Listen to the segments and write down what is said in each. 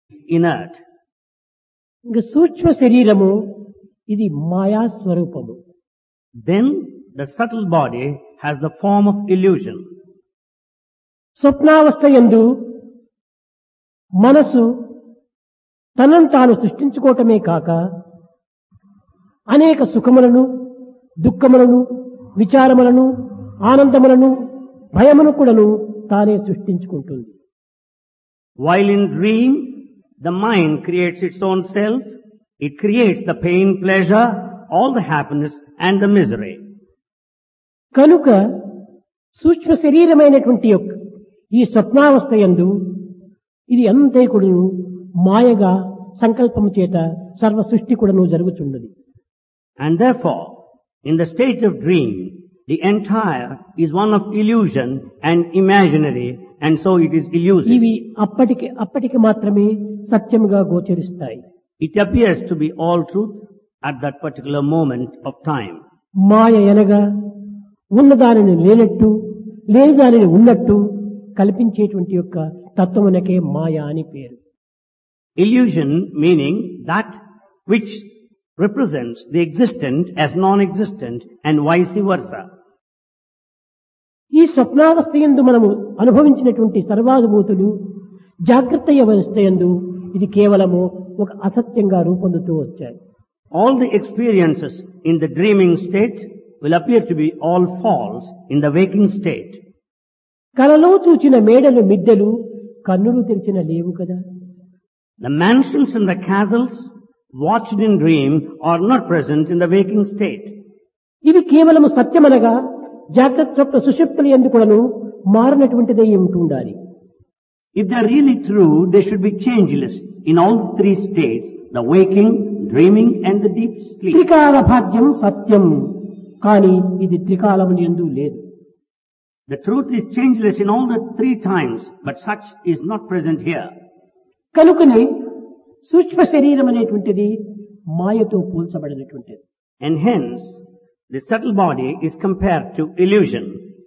inert. ఇంక సూక్ష్మ శరీరము ఇది మాయా స్వరూపము Then the subtle body has the form of illusion. స్వప్నావస్థ యందు మనసు తనను తాను సృష్టించుకోవటమే కాక అనేక సుఖములను దుఃఖములను విచారములను ఆనందములను భయమును కూడాను తానే సృష్టించుకుంటుంది While in dream, the mind creates its own self, it creates the pain, pleasure, all the happiness and the misery. కనుక సూక్ష్మ శరీరమైనటువంటి యొక్క ఈ స్వప్నావస్థ యందు ఇది అంతే కూడాను మాయగా సంకల్పము చేత సర్వ సృష్టి కూడాను జరుగుతున్నది And therefore, in the state of dream, the entire is one of illusion and imaginary, and so it is illusive. ఇవి అప్పటికి అప్పటికి మాత్రమే సత్యముగా గోచరిస్తాయి It appears to be all truth at that particular moment of time. మాయ ఎనగా ఉన్నదానిని లేనట్టు లేని దానిని ఉన్నట్టు కల్పించేటువంటి యొక్క తత్వమునకే మాయ అని పేరు Illusion meaning that which represents the existent as non-existent and vice versa. ఈ స్వప్నావస్థ యందు మనము అనుభవించినటువంటి సర్వానుభూతులు జాగ్రత్త అవస్థ యందు ఇది కేవలము ఒక అసత్యంగా రూపొందుతూ వచ్చాయి All the experiences in the dreaming state will appear to be all false in the waking state. కలలో చూచిన మేడలు మిద్దెలు కన్నులు తెరిచిన లేవు కదా The mansions and the castles watched in dream are not present in the waking state. ఇవి కేవలము సత్యమనగా జాగ్రత్త స్వప్న సుషుప్తులు ఎందుకులను మారినటువంటిదే ఉంటుండాలి If they are really true, they should be changeless in all the three states, the waking, dreaming and the deep sleep. త్రికాల భాగ్యం సత్యం కానీ ఇది త్రికాలముని ఎందు లేదు The truth is changeless in all the three times, but such is not present here. కనుకనే సూక్ష్మ శరీరం అనేటువంటిది మాయతో పోల్చబడినటువంటిది And hence, the subtle body is compared to illusion.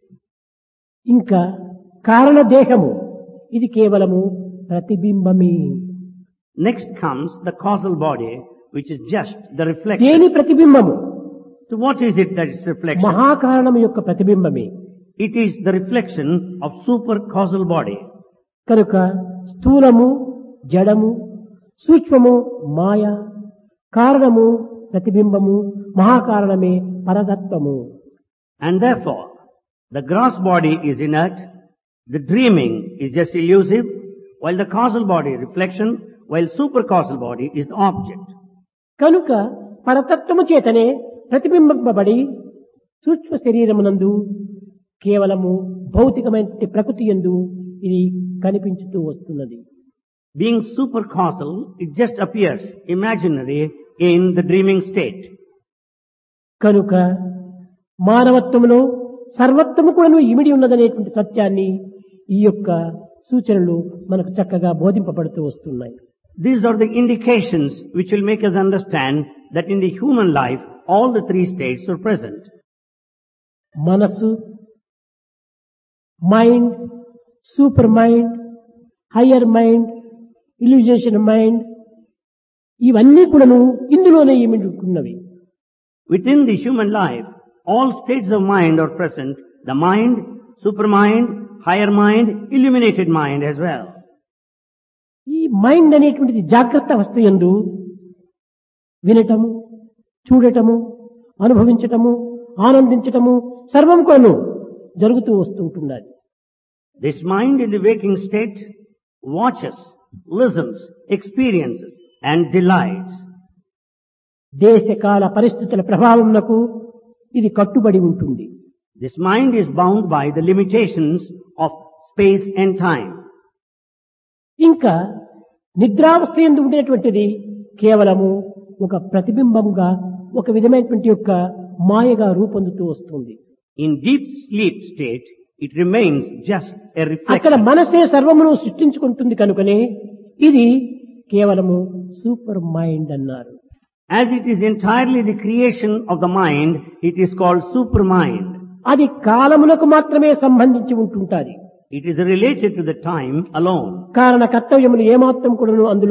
ఇంకా కారణ దేహము ఇది కేవలము ప్రతిబింబమే Next comes the causal body, which is just the reflection. దేని ప్రతిబింబము So what is it that is reflection? మహాకారణము యొక్క ప్రతిబింబమే It is the reflection of super causal body. కనుక స్థూలము జడము సూక్ష్మము మాయ కారణము ప్రతిబింబము మహాకారణమే పరతత్వము And therefore, the gross body is inert, the dreaming is just illusive, while the causal body reflection, while super causal body is the object. కనుక పరతత్వము చేతనే ప్రతిబింబింపబడి సూక్ష్మ శరీరమునందు కేవలము భౌతికమైన ప్రకృతి ఎందు ఇది కనిపించుతూ వస్తున్నది Being super causal, it just appears imaginary in the dreaming state. కనుక మానవత్వములో సర్వత్వము కూడాను ఇమిడి ఉన్నదనేటువంటి సత్యాన్ని ఈ యొక్క సూచనలు మనకు చక్కగా బోధింపబడుతూ వస్తున్నాయి These are the indications which will make us understand that in the human life, all the three states are present. మనసు mind super mind higher mind illusion mind ఇవన్నీ కూడాను ఇందులోనే ఇమిడుకున్నవి Within the human life, all states of mind are present. The mind, supermind, higher mind, illuminated mind as well. ఈ mind అనేటువంటిది జాగ్రత్త అవస్థ యందు వినటము చూడటము అనుభవించటము ఆనందించటము సర్వం కొను జరుగుతూ వస్తుంటున్నది This mind in the waking state watches, listens, experiences and delights. దేశకాల పరిస్థితుల ప్రభావమునకు ఇది కట్టుబడి ఉంటుంది This mind is bound by the limitations of space and time. ఇంకా నిద్రావస్థ ఎందు ఉండేటువంటిది కేవలము ఒక ప్రతిబింబంగా ఒక విధమైనటువంటి యొక్క మాయగా రూపొందుతూ వస్తుంది In deep sleep state, it remains just a అక్కడ reflection. మనసే సర్వమును సృష్టించుకుంటుంది కనుకనే ఇది కేవలము సూపర్ మైండ్ అన్నారు As it is entirely the creation of the mind, it is called supermind. అది కాలమునకు మాత్రమే సంబంధించి ఉంటుంటాది It is related to the time alone. కారణ కర్తవ్యములు ఏమాత్రం కూడాను అందులో